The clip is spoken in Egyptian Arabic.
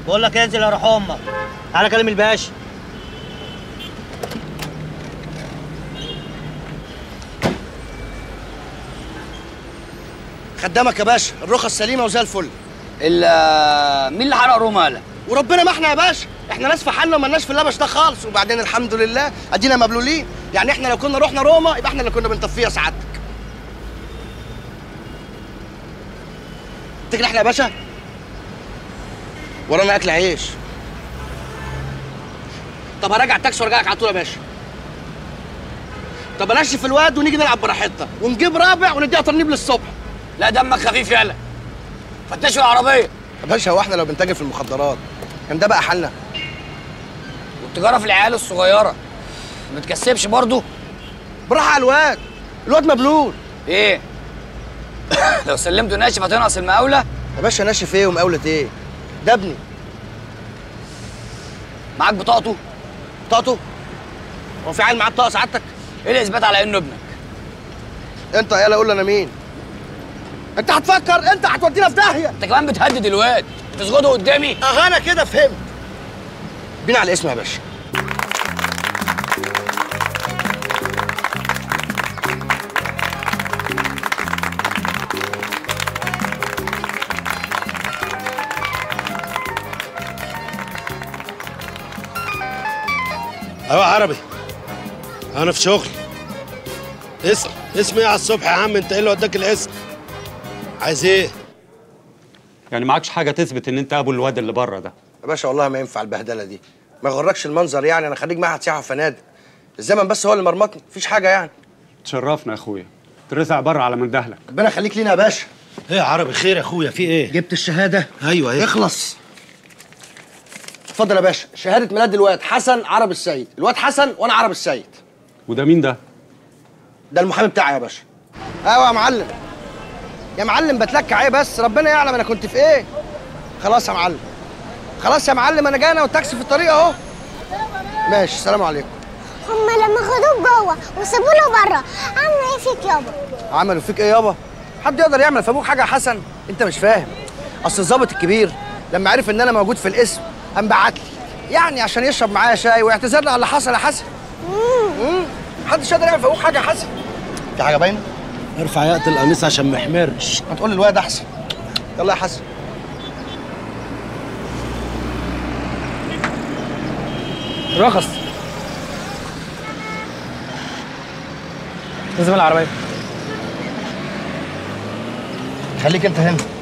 بقول لك انزل يا روح امك تعالى كلم الباشا خدامك يا باشا الرخص سليمه وزي الفل الا مين اللي حرق روماله وربنا ما احنا يا باشا احنا ناس في حالنا ومالناش في اللبش ده خالص وبعدين الحمد لله ادينا مبلولين يعني احنا لو كنا رحنا روما يبقى احنا اللي كنا بنطفيها سعادتك تيجي احنا يا باشا ورانا اكل عيش طب هراجع التاكسي وارجعك على طول يا باشا طب انشف الواد ونيجي نلعب براحتنا ونجيب رابع ونديها ترنيب للصبح لا دمك خفيف يالا فتشوا العربيه يا باشا هو احنا لو بنتاجر في المخدرات كان ده بقى حالنا والتجاره في العيال الصغيره ما تكسبش برضه براحه على الواد الواد مبلول ايه لو سلمته ناشف هتنقص المقاوله يا باشا ناشف ايه ومقاولة ايه ده ابني معاك بطاقته بطاقته هو في عيل معاه بطاقه سعادتك ايه الاثبات على انه ابنك انت يالا قول لي انا مين انت هتفكر انت هتودينا في داهيه انت كمان بتهدد الواد تسجده قدامي اه انا كده فهمت بينا على الاسم يا باشا ايوه عربي انا في شغل اسم اسم ايه على الصبح يا عم انت ايه اللي وداك الاسم عايز ايه يعني معكش حاجه تثبت ان انت ابو الواد اللي بره ده يا باشا والله ما ينفع البهدله دي ما يغركش المنظر يعني انا خريج معهد سياحه وفنادق الزمن بس هو اللي مرمطني مفيش حاجه يعني تشرفنا يا اخويا ترزع بره على من دهلك ربنا يخليك لينا يا باشا ايه يا عربي خير يا اخويا في ايه جبت الشهاده ايوه ايه اخلص اتفضل يا باشا شهاده ميلاد الواد حسن عرب السيد الواد حسن وانا عرب السيد وده مين ده ده المحامي بتاعي يا باشا ايوه يا معلم يا معلم بتلكع ايه بس ربنا يعلم انا كنت في ايه خلاص يا معلم خلاص يا معلم انا جاي انا والتاكسي في الطريق اهو ماشي السلام عليكم هما لما خدوك جوه وسابوه له بره عملوا ايه فيك يابا؟ عملوا فيك ايه يابا حد يقدر يعمل في ابوك حاجه يا حسن انت مش فاهم اصل الظابط الكبير لما عرف ان انا موجود في القسم قام بعت لي يعني عشان يشرب معايا شاي ويعتذر لي على اللي حصل يا حسن امم محدش يقدر يعمل في ابوك حاجه يا حسن في حاجه باينه ارفع ياقة القميص عشان ما يحمرش ما تقول للواد احسن يلا يا حسن رخص لازم العربية خليك انت هنا